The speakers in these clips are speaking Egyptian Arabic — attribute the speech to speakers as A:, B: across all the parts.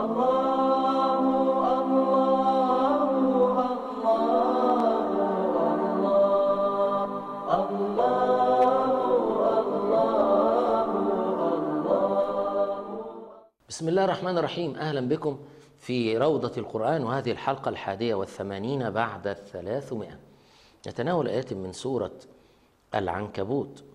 A: بسم الله الرحمن الرحيم أهلا بكم في روضة القرآن وهذه الحلقة الحادية والثمانين بعد الثلاثمائة نتناول آيات من سورة العنكبوت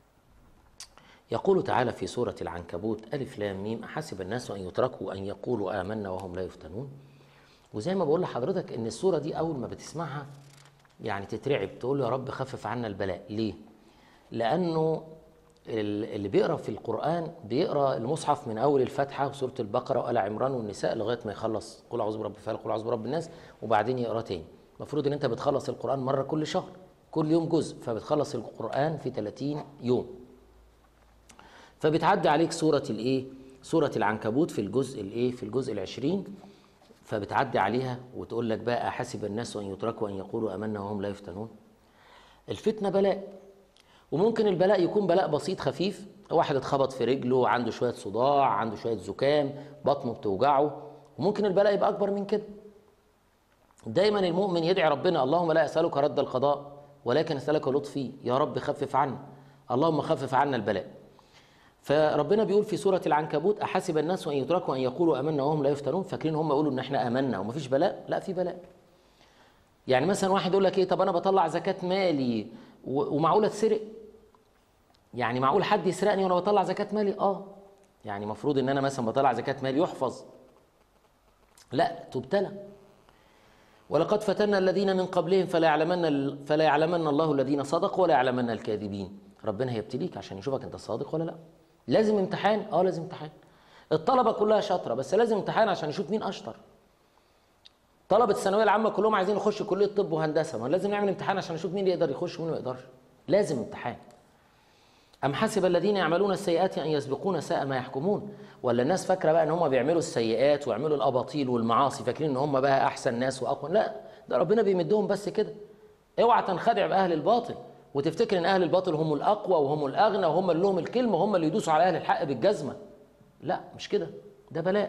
A: يقول تعالى في سورة العنكبوت ألف لام ميم أحسب الناس أن يتركوا أن يقولوا آمنا وهم لا يفتنون وزي ما بقول لحضرتك إن السورة دي أول ما بتسمعها يعني تترعب تقول يا رب خفف عنا البلاء ليه؟ لأنه اللي بيقرا في القرآن بيقرا المصحف من أول الفاتحة وسورة البقرة وآل عمران والنساء لغاية ما يخلص قل أعوذ برب الفلق قل أعوذ برب الناس وبعدين يقرا تاني المفروض إن أنت بتخلص القرآن مرة كل شهر كل يوم جزء فبتخلص القرآن في 30 يوم فبتعدي عليك سورة الإيه؟ سورة العنكبوت في الجزء الإيه؟ في الجزء العشرين فبتعدي عليها وتقول لك بقى حسب الناس أن يتركوا أن يقولوا آمنا وهم لا يفتنون الفتنة بلاء وممكن البلاء يكون بلاء بسيط خفيف واحد اتخبط في رجله عنده شوية صداع عنده شوية زكام بطنه بتوجعه وممكن البلاء يبقى أكبر من كده دايما المؤمن يدعي ربنا اللهم لا أسألك رد القضاء ولكن أسألك لطفي يا رب خفف عنا اللهم خفف عنا البلاء فربنا بيقول في سورة العنكبوت أحسب الناس أن يتركوا أن يقولوا آمنا وهم لا يفتنون فاكرين هم يقولوا إن إحنا آمنا ومفيش بلاء لا في بلاء يعني مثلا واحد يقول لك إيه طب أنا بطلع زكاة مالي ومعقولة تسرق يعني معقول حد يسرقني وانا بطلع زكاه مالي اه يعني المفروض ان انا مثلا بطلع زكاه مالي يحفظ لا تبتلى ولقد فتنا الذين من قبلهم فلا يعلمن فلا يعلمن الله الذين صدقوا ولا يعلمن الكاذبين ربنا هيبتليك عشان يشوفك انت صادق ولا لا لازم امتحان اه لازم امتحان الطلبه كلها شاطره بس لازم امتحان عشان يشوف مين اشطر طلبه الثانويه العامه كلهم عايزين يخشوا كليه طب وهندسه ما لازم نعمل امتحان عشان نشوف مين يقدر يخش ومين ما يقدرش لازم امتحان أم حسب الذين يعملون السيئات أن يسبقون ساء ما يحكمون ولا الناس فاكرة بقى إن هم بيعملوا السيئات ويعملوا الأباطيل والمعاصي فاكرين إن هم بقى أحسن ناس وأقوى لا ده ربنا بيمدهم بس كده اوعى تنخدع بأهل الباطل وتفتكر إن أهل الباطل هم الأقوى وهم الأغنى وهم اللي لهم الكلمة وهم اللي يدوسوا على أهل الحق بالجزمة لا مش كده ده بلاء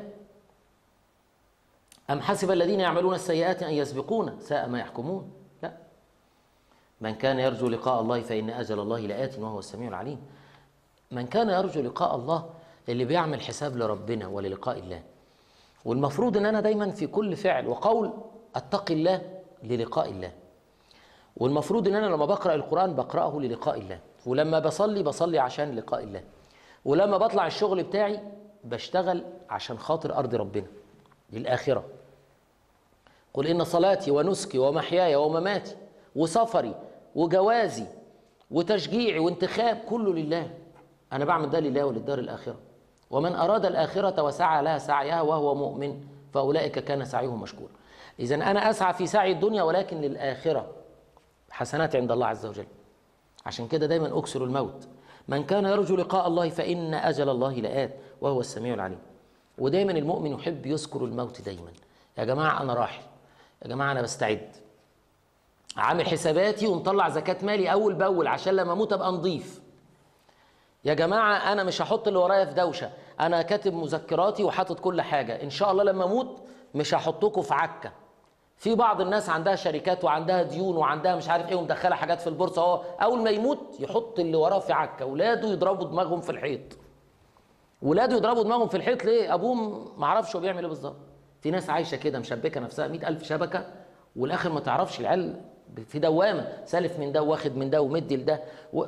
A: أم حسب الذين يعملون السيئات أن يسبقون ساء ما يحكمون لا من كان يرجو لقاء الله فإن أجل الله لآت وهو السميع العليم من كان يرجو لقاء الله اللي بيعمل حساب لربنا وللقاء الله والمفروض ان انا دايما في كل فعل وقول اتقي الله للقاء الله والمفروض ان انا لما بقرا القران بقراه للقاء الله ولما بصلي بصلي عشان لقاء الله ولما بطلع الشغل بتاعي بشتغل عشان خاطر ارض ربنا للاخره قل ان صلاتي ونسكي ومحياي ومماتي وسفري وجوازي وتشجيعي وانتخاب كله لله أنا بعمل ده لله وللدار الآخرة ومن أراد الآخرة وسعى لها سعيها وهو مؤمن فأولئك كان سعيهم مشكورا إذا أنا أسعى في سعي الدنيا ولكن للآخرة حسنات عند الله عز وجل عشان كده دايما أكسر الموت من كان يرجو لقاء الله فإن أجل الله لآت وهو السميع العليم ودايما المؤمن يحب يذكر الموت دايما يا جماعة أنا راحل يا جماعة أنا بستعد عامل حساباتي ومطلع زكاة مالي أول بأول عشان لما أموت أبقى نضيف يا جماعة أنا مش هحط اللي ورايا في دوشة أنا كاتب مذكراتي وحاطط كل حاجة إن شاء الله لما أموت مش هحطكم في عكة في بعض الناس عندها شركات وعندها ديون وعندها مش عارف ايه ومدخله حاجات في البورصه هو اول ما يموت يحط اللي وراه في عكه ولاده يضربوا دماغهم في الحيط ولاده يضربوا دماغهم في الحيط ليه ابوهم ما عرفش هو بيعمل ايه بالظبط في ناس عايشه كده مشبكه نفسها مئة ألف شبكه والاخر ما تعرفش العيال في دوامه سالف من ده واخد من ده ومدي لده و...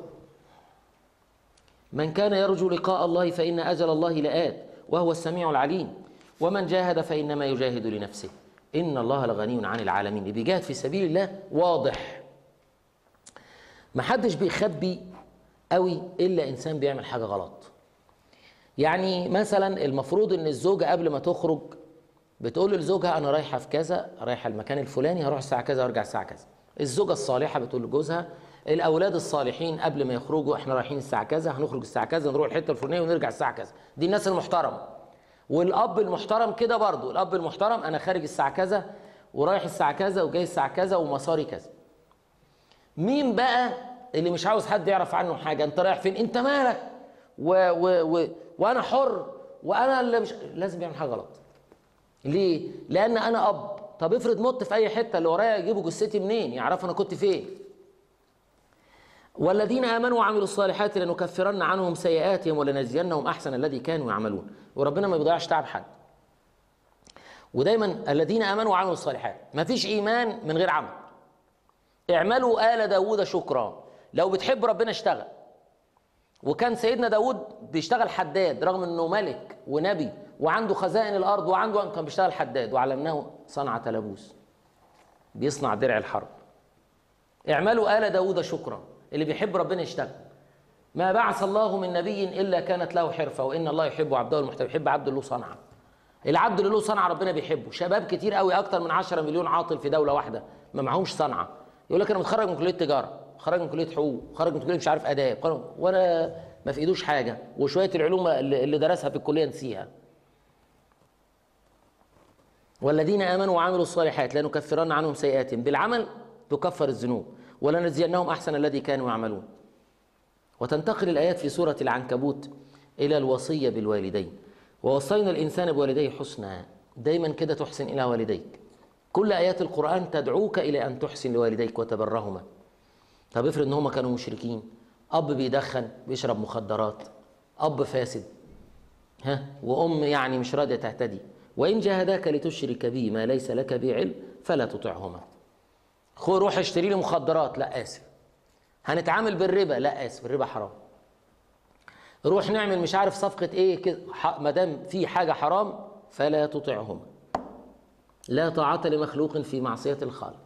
A: من كان يرجو لقاء الله فإن أجل الله لآت وهو السميع العليم ومن جاهد فإنما يجاهد لنفسه إن الله لغني عن العالمين اللي بيجاهد في سبيل الله واضح ما حدش بيخبي قوي إلا إنسان بيعمل حاجة غلط يعني مثلا المفروض إن الزوجة قبل ما تخرج بتقول لزوجها أنا رايحة في كذا رايحة المكان الفلاني هروح الساعة كذا وارجع الساعة كذا الزوجة الصالحة بتقول لجوزها الاولاد الصالحين قبل ما يخرجوا احنا رايحين الساعه كذا هنخرج الساعه كذا نروح الحته الفلانيه ونرجع الساعه كذا دي الناس المحترمه والاب المحترم كده برضو الاب المحترم انا خارج الساعه كذا ورايح الساعه كذا وجاي الساعه كذا ومساري كذا مين بقى اللي مش عاوز حد يعرف عنه حاجه انت رايح فين انت مالك و و و وانا حر وانا اللي مش لازم يعمل حاجه غلط ليه لان انا اب طب افرض مت في اي حته اللي ورايا يجيبوا جثتي منين يعرفوا انا كنت فين والذين امنوا وعملوا الصالحات لنكفرن عنهم سيئاتهم ولنجزينهم احسن الذي كانوا يعملون وربنا ما بيضيعش تعب حد ودايما الذين امنوا وعملوا الصالحات ما فيش ايمان من غير عمل اعملوا آل داوود شكرا لو بتحب ربنا اشتغل وكان سيدنا داود بيشتغل حداد رغم انه ملك ونبي وعنده خزائن الارض وعنده كان بيشتغل حداد وعلمناه صنعة لبوس بيصنع درع الحرب اعملوا آل داود شكرا اللي بيحب ربنا يشتغل ما بعث الله من نبي الا كانت له حرفه وان الله يحب عبده المحترم يحب عبد له صنعه العبد اللي له صنعه ربنا بيحبه شباب كتير قوي اكتر من 10 مليون عاطل في دوله واحده ما معهمش صنعه يقول لك انا متخرج من كليه تجاره خرج من كليه حقوق خرج من كليه مش عارف اداب ولا ما في ايدوش حاجه وشويه العلوم اللي درسها في الكليه نسيها والذين امنوا وعملوا الصالحات لنكفرن عنهم سيئاتهم بالعمل تكفر الذنوب ولنجزينهم احسن الذي كانوا يعملون وتنتقل الايات في سوره العنكبوت الى الوصيه بالوالدين ووصينا الانسان بوالديه حسنا دايما كده تحسن الى والديك كل ايات القران تدعوك الى ان تحسن لوالديك وتبرهما طب افرض ان هم كانوا مشركين اب بيدخن بيشرب مخدرات اب فاسد ها وام يعني مش راضيه تهتدي وان جاهداك لتشرك بي ما ليس لك به علم فلا تطعهما خو روح اشتري لي مخدرات لا اسف هنتعامل بالربا لا اسف الربا حرام روح نعمل مش عارف صفقه ايه كده ما دام في حاجه حرام فلا تطعهما لا طاعه لمخلوق في معصيه الخالق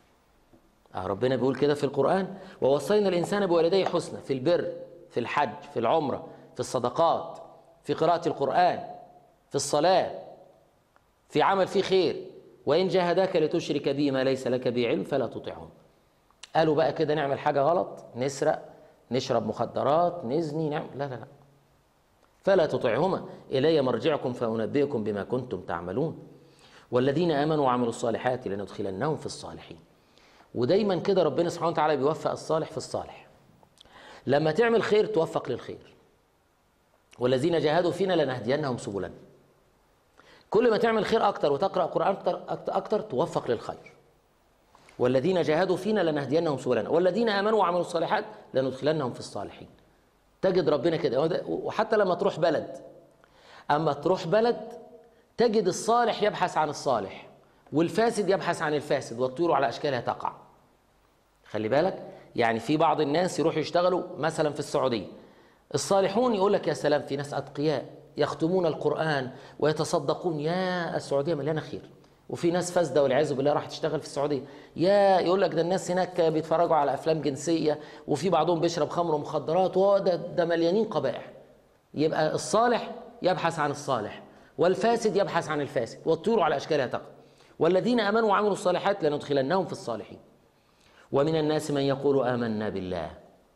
A: آه ربنا بيقول كده في القرآن ووصينا الإنسان بوالديه حسنى في البر في الحج في العمرة في الصدقات في قراءة القرآن في الصلاة في عمل فيه خير وإن جاهداك لتشرك بي ما ليس لك به علم فلا تطعهم قالوا بقى كده نعمل حاجة غلط نسرق نشرب مخدرات نزني نعمل لا لا لا فلا تطعهما إلي مرجعكم فأنبئكم بما كنتم تعملون والذين آمنوا وعملوا الصالحات لندخلنهم في الصالحين ودايما كده ربنا سبحانه وتعالى بيوفق الصالح في الصالح لما تعمل خير توفق للخير والذين جاهدوا فينا لنهدينهم سبلنا كل ما تعمل خير اكتر وتقرا قران اكتر, أكتر, أكتر توفق للخير والذين جاهدوا فينا لنهدينهم سبلنا والذين امنوا وعملوا الصالحات لندخلنهم في الصالحين تجد ربنا كده وحتى لما تروح بلد اما تروح بلد تجد الصالح يبحث عن الصالح والفاسد يبحث عن الفاسد والطيور على اشكالها تقع خلي بالك يعني في بعض الناس يروحوا يشتغلوا مثلا في السعوديه الصالحون يقول لك يا سلام في ناس اتقياء يختمون القران ويتصدقون يا السعوديه مليانه خير وفي ناس فاسده والعياذ بالله راح تشتغل في السعوديه يا يقول لك ده الناس هناك بيتفرجوا على افلام جنسيه وفي بعضهم بيشرب خمر ومخدرات وده ده مليانين قبائح يبقى الصالح يبحث عن الصالح والفاسد يبحث عن الفاسد والطيور على اشكالها تقع والذين امنوا وعملوا الصالحات لندخلنهم في الصالحين ومن الناس من يقول امنا بالله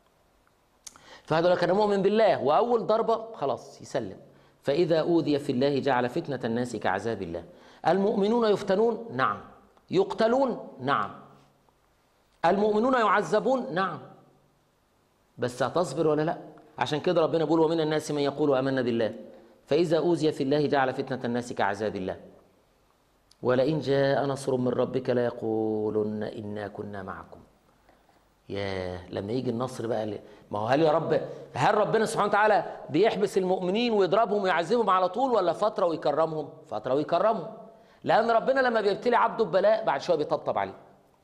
A: فهذا لو كان مؤمن بالله واول ضربه خلاص يسلم فاذا اوذي في الله جعل فتنه الناس كعذاب الله المؤمنون يفتنون نعم يقتلون نعم المؤمنون يعذبون نعم بس هتصبر ولا لا عشان كده ربنا بيقول ومن الناس من يقول امنا بالله فاذا اوذي في الله جعل فتنه الناس كعذاب الله ولئن جاء نصر من ربك ليقولن انا كنا معكم يا لما يجي النصر بقى اللي ما هو هل يا رب هل ربنا سبحانه وتعالى بيحبس المؤمنين ويضربهم ويعذبهم على طول ولا فتره ويكرمهم فتره ويكرمهم لان ربنا لما بيبتلي عبده ببلاء بعد شويه بيطبطب عليه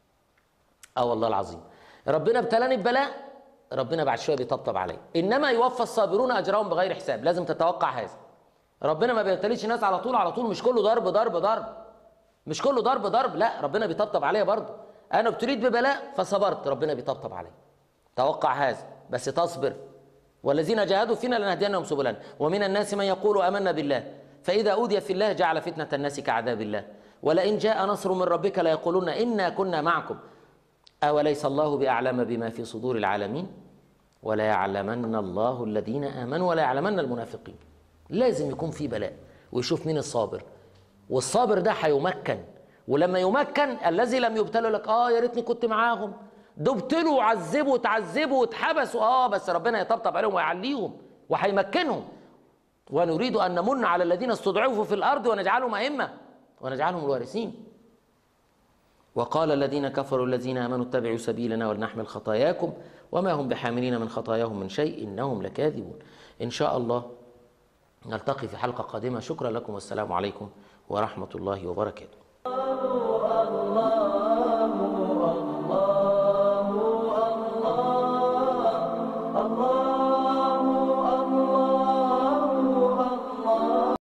A: اه والله العظيم ربنا ابتلاني ببلاء ربنا بعد شويه بيطبطب عليه انما يوفى الصابرون اجرهم بغير حساب لازم تتوقع هذا ربنا ما بيبتليش الناس على طول على طول مش كله ضرب ضرب ضرب مش كله ضرب ضرب لا ربنا بيطبطب عليا برضه انا ابتليت ببلاء فصبرت ربنا بيطبطب عليا توقع هذا بس تصبر والذين جاهدوا فينا لنهدينهم سبلنا ومن الناس من يقول امنا بالله فاذا اوذي في الله جعل فتنه الناس كعذاب الله ولئن جاء نصر من ربك ليقولن انا كنا معكم اوليس الله باعلم بما في صدور العالمين ولا يعلمن الله الذين امنوا ولا يعلمن المنافقين لازم يكون في بلاء ويشوف مين الصابر والصابر ده هيمكن ولما يمكن الذي لم يبتلوا لك اه يا ريتني كنت معاهم ده ابتلوا وعذبوا وتعذبوا واتحبسوا اه بس ربنا يطبطب عليهم ويعليهم وهيمكنهم ونريد ان نمن على الذين استضعفوا في الارض ونجعلهم ائمه ونجعلهم الوارثين وقال الذين كفروا الذين امنوا اتبعوا سبيلنا ولنحمل خطاياكم وما هم بحاملين من خطاياهم من شيء انهم لكاذبون ان شاء الله نلتقي في حلقه قادمه شكرا لكم والسلام عليكم ورحمه الله وبركاته